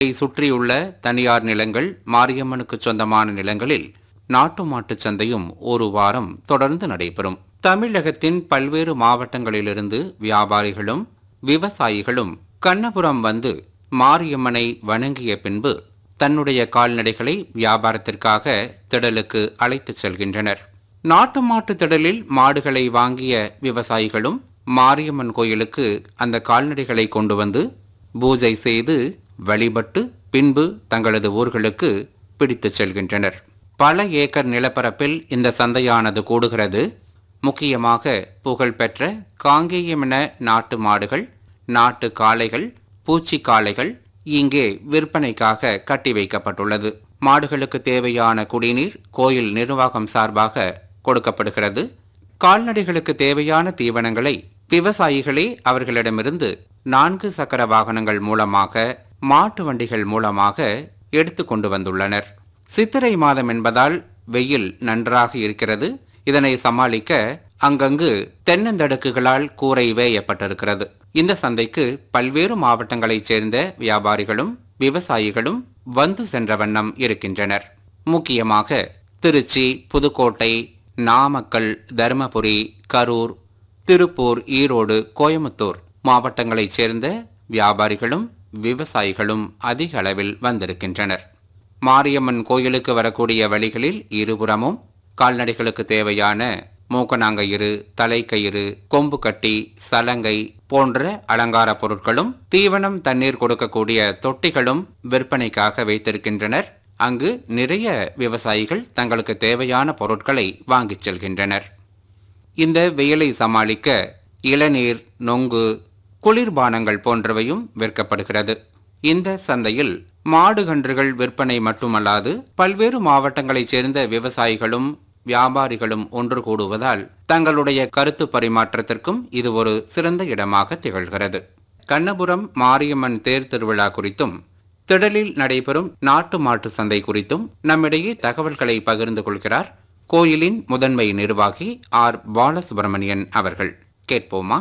சுற்றியுள்ள தனியார் நிலங்கள் மாரியம்மனுக்கு சொந்தமான நிலங்களில் நாட்டு மாட்டுச் சந்தையும் ஒரு வாரம் தொடர்ந்து நடைபெறும் தமிழகத்தின் பல்வேறு மாவட்டங்களிலிருந்து வியாபாரிகளும் விவசாயிகளும் கண்ணபுரம் வந்து மாரியம்மனை வணங்கிய பின்பு தன்னுடைய கால்நடைகளை வியாபாரத்திற்காக திடலுக்கு அழைத்துச் செல்கின்றனர் நாட்டு மாட்டு திடலில் மாடுகளை வாங்கிய விவசாயிகளும் மாரியம்மன் கோயிலுக்கு அந்த கால்நடைகளை கொண்டு வந்து பூஜை செய்து வழிபட்டு பின்பு தங்களது ஊர்களுக்கு பிடித்துச் செல்கின்றனர் பல ஏக்கர் நிலப்பரப்பில் இந்த சந்தையானது கூடுகிறது முக்கியமாக புகழ்பெற்ற காங்கேயமென நாட்டு மாடுகள் நாட்டு காளைகள் பூச்சி காளைகள் இங்கே விற்பனைக்காக கட்டி வைக்கப்பட்டுள்ளது மாடுகளுக்கு தேவையான குடிநீர் கோயில் நிர்வாகம் சார்பாக கொடுக்கப்படுகிறது கால்நடைகளுக்கு தேவையான தீவனங்களை விவசாயிகளே அவர்களிடமிருந்து நான்கு சக்கர வாகனங்கள் மூலமாக மாட்டு வண்டிகள் மூலமாக எடுத்து கொண்டு வந்துள்ளனர் சித்திரை மாதம் என்பதால் வெயில் நன்றாக இருக்கிறது இதனை சமாளிக்க அங்கங்கு தென்னந்தடுக்குகளால் கூரை வேயப்பட்டிருக்கிறது இந்த சந்தைக்கு பல்வேறு மாவட்டங்களைச் சேர்ந்த வியாபாரிகளும் விவசாயிகளும் வந்து சென்ற வண்ணம் இருக்கின்றனர் முக்கியமாக திருச்சி புதுக்கோட்டை நாமக்கல் தருமபுரி கரூர் திருப்பூர் ஈரோடு கோயமுத்தூர் மாவட்டங்களைச் சேர்ந்த வியாபாரிகளும் விவசாயிகளும் அதிக அளவில் வந்திருக்கின்றனர் மாரியம்மன் கோயிலுக்கு வரக்கூடிய வழிகளில் இருபுறமும் கால்நடைகளுக்கு தேவையான மூக்கணாங்கயிறு தலைக்கயிறு கொம்பு கட்டி சலங்கை போன்ற அலங்கார பொருட்களும் தீவனம் தண்ணீர் கொடுக்கக்கூடிய தொட்டிகளும் விற்பனைக்காக வைத்திருக்கின்றனர் அங்கு நிறைய விவசாயிகள் தங்களுக்கு தேவையான பொருட்களை வாங்கிச் செல்கின்றனர் இந்த வெயிலை சமாளிக்க இளநீர் நொங்கு குளிர்பானங்கள் போன்றவையும் விற்கப்படுகிறது இந்த சந்தையில் மாடு கன்றுகள் விற்பனை மட்டுமல்லாது பல்வேறு மாவட்டங்களைச் சேர்ந்த விவசாயிகளும் வியாபாரிகளும் ஒன்று கூடுவதால் தங்களுடைய கருத்து பரிமாற்றத்திற்கும் இது ஒரு சிறந்த இடமாக திகழ்கிறது கண்ணபுரம் மாரியம்மன் தேர் திருவிழா குறித்தும் திடலில் நடைபெறும் நாட்டு மாட்டு சந்தை குறித்தும் நம்மிடையே தகவல்களை பகிர்ந்து கொள்கிறார் கோயிலின் முதன்மை நிர்வாகி ஆர் பாலசுப்பிரமணியன் அவர்கள் கேட்போமா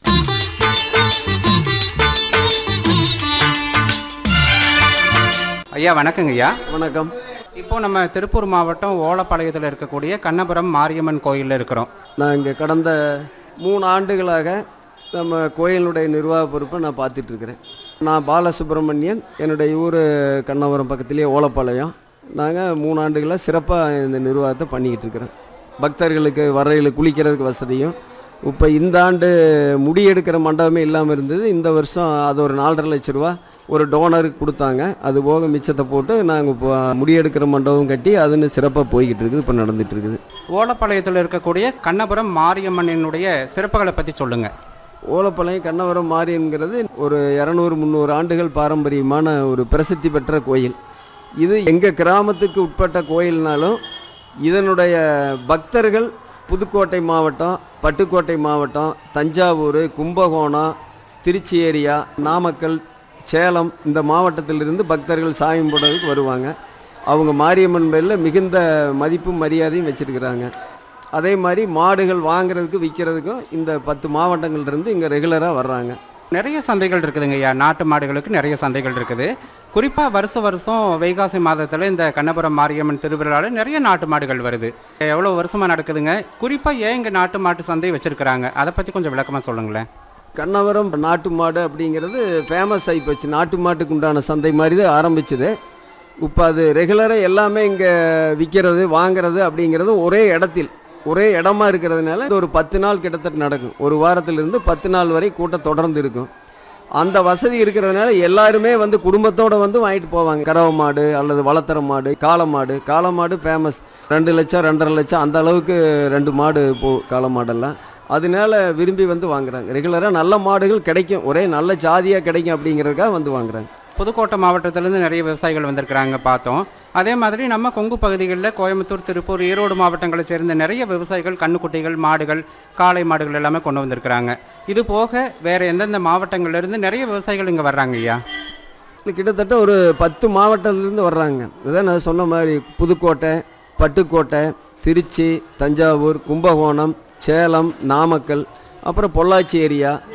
ஐயா வணக்கங்க ஐயா வணக்கம் இப்போ நம்ம திருப்பூர் மாவட்டம் ஓலப்பாளையத்தில் இருக்கக்கூடிய கண்ணபுரம் மாரியம்மன் கோயிலில் இருக்கிறோம் நான் இங்கே கடந்த மூணு ஆண்டுகளாக நம்ம கோயிலுடைய நிர்வாக பொறுப்பை நான் பார்த்துட்டு இருக்கிறேன் நான் பாலசுப்ரமணியன் என்னுடைய ஊர் கண்ணபுரம் பக்கத்துலேயே ஓலப்பாளையம் நாங்கள் மூணு ஆண்டுகளாக சிறப்பாக இந்த நிர்வாகத்தை பண்ணிக்கிட்டு இருக்கிறோம் பக்தர்களுக்கு வரையில் குளிக்கிறதுக்கு வசதியும் இப்போ இந்த ஆண்டு முடி எடுக்கிற மண்டபமே இல்லாமல் இருந்தது இந்த வருஷம் அது ஒரு நாலரை லட்ச ரூபா ஒரு டோனருக்கு கொடுத்தாங்க அது போக மிச்சத்தை போட்டு நாங்கள் இப்போ முடியெடுக்கிற மண்டபம் கட்டி அதுன்னு சிறப்பாக போய்கிட்டு இருக்குது இப்போ நடந்துட்டு இருக்குது ஓலப்பாளையத்தில் இருக்கக்கூடிய கண்ணபுரம் மாரியம்மனினுடைய சிறப்புகளை பற்றி சொல்லுங்கள் ஓலப்பாளையம் கண்ணவரம் மாரியம்ங்கிறது ஒரு இரநூறு முந்நூறு ஆண்டுகள் பாரம்பரியமான ஒரு பிரசித்தி பெற்ற கோயில் இது எங்கள் கிராமத்துக்கு உட்பட்ட கோயில்னாலும் இதனுடைய பக்தர்கள் புதுக்கோட்டை மாவட்டம் பட்டுக்கோட்டை மாவட்டம் தஞ்சாவூர் கும்பகோணம் திருச்சி ஏரியா நாமக்கல் சேலம் இந்த மாவட்டத்திலிருந்து பக்தர்கள் சாமி போடுறதுக்கு வருவாங்க அவங்க மாரியம்மன் பேரில் மிகுந்த மதிப்பும் மரியாதையும் வச்சுருக்கிறாங்க அதே மாதிரி மாடுகள் வாங்குறதுக்கு விற்கிறதுக்கும் இந்த பத்து மாவட்டங்கள்லேருந்து இங்கே ரெகுலராக வர்றாங்க நிறைய சந்தைகள் இருக்குதுங்க ஐயா நாட்டு மாடுகளுக்கு நிறைய சந்தைகள் இருக்குது குறிப்பாக வருஷ வருஷம் வைகாசி மாதத்தில் இந்த கண்ணபுரம் மாரியம்மன் திருவிழாவில் நிறைய நாட்டு மாடுகள் வருது எவ்வளோ வருஷமாக நடக்குதுங்க குறிப்பாக ஏன் இங்கே நாட்டு மாட்டு சந்தை வச்சுருக்கிறாங்க அதை பற்றி கொஞ்சம் விளக்கமாக சொல்லுங்களேன் கண்ணவரம் நாட்டு மாடு அப்படிங்கிறது ஃபேமஸ் ஆகி போச்சு நாட்டு மாட்டுக்கு உண்டான சந்தை மாதிரி தான் ஆரம்பிச்சது இப்போ அது ரெகுலராக எல்லாமே இங்கே விற்கிறது வாங்குறது அப்படிங்கிறது ஒரே இடத்தில் ஒரே இடமா இருக்கிறதுனால இது ஒரு பத்து நாள் கிட்டத்தட்ட நடக்கும் ஒரு வாரத்திலிருந்து பத்து நாள் வரை கூட்டம் தொடர்ந்து இருக்கும் அந்த வசதி இருக்கிறதுனால எல்லாருமே வந்து குடும்பத்தோடு வந்து வாங்கிட்டு போவாங்க கறவை மாடு அல்லது வளர்த்துற மாடு காளை மாடு காளை மாடு ஃபேமஸ் ரெண்டு லட்சம் ரெண்டரை லட்சம் அந்த அளவுக்கு ரெண்டு மாடு போ காளை மாடெல்லாம் அதனால விரும்பி வந்து வாங்குறாங்க ரெகுலராக நல்ல மாடுகள் கிடைக்கும் ஒரே நல்ல ஜாதியாக கிடைக்கும் அப்படிங்கிறதுக்காக வந்து வாங்குறாங்க புதுக்கோட்டை மாவட்டத்திலேருந்து நிறைய விவசாயிகள் வந்திருக்கிறாங்க பார்த்தோம் அதே மாதிரி நம்ம கொங்கு பகுதிகளில் கோயம்புத்தூர் திருப்பூர் ஈரோடு மாவட்டங்களை சேர்ந்த நிறைய விவசாயிகள் கண்ணுக்குட்டிகள் மாடுகள் காளை மாடுகள் எல்லாமே கொண்டு வந்திருக்கிறாங்க இது போக வேற எந்தெந்த மாவட்டங்கள்ல இருந்து நிறைய விவசாயிகள் இங்கே வர்றாங்க ஐயா இது கிட்டத்தட்ட ஒரு பத்து மாவட்டத்திலேருந்து வர்றாங்க இதான் நான் சொன்ன மாதிரி புதுக்கோட்டை பட்டுக்கோட்டை திருச்சி தஞ்சாவூர் கும்பகோணம் சேலம் நாமக்கல் அப்புறம் பொள்ளாச்சி ஏரியா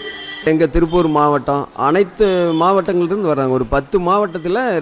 எங்கள் திருப்பூர் மாவட்டம் அனைத்து மாவட்டங்கள்லேருந்து வர்றாங்க ஒரு பத்து மாவட்டத்தில்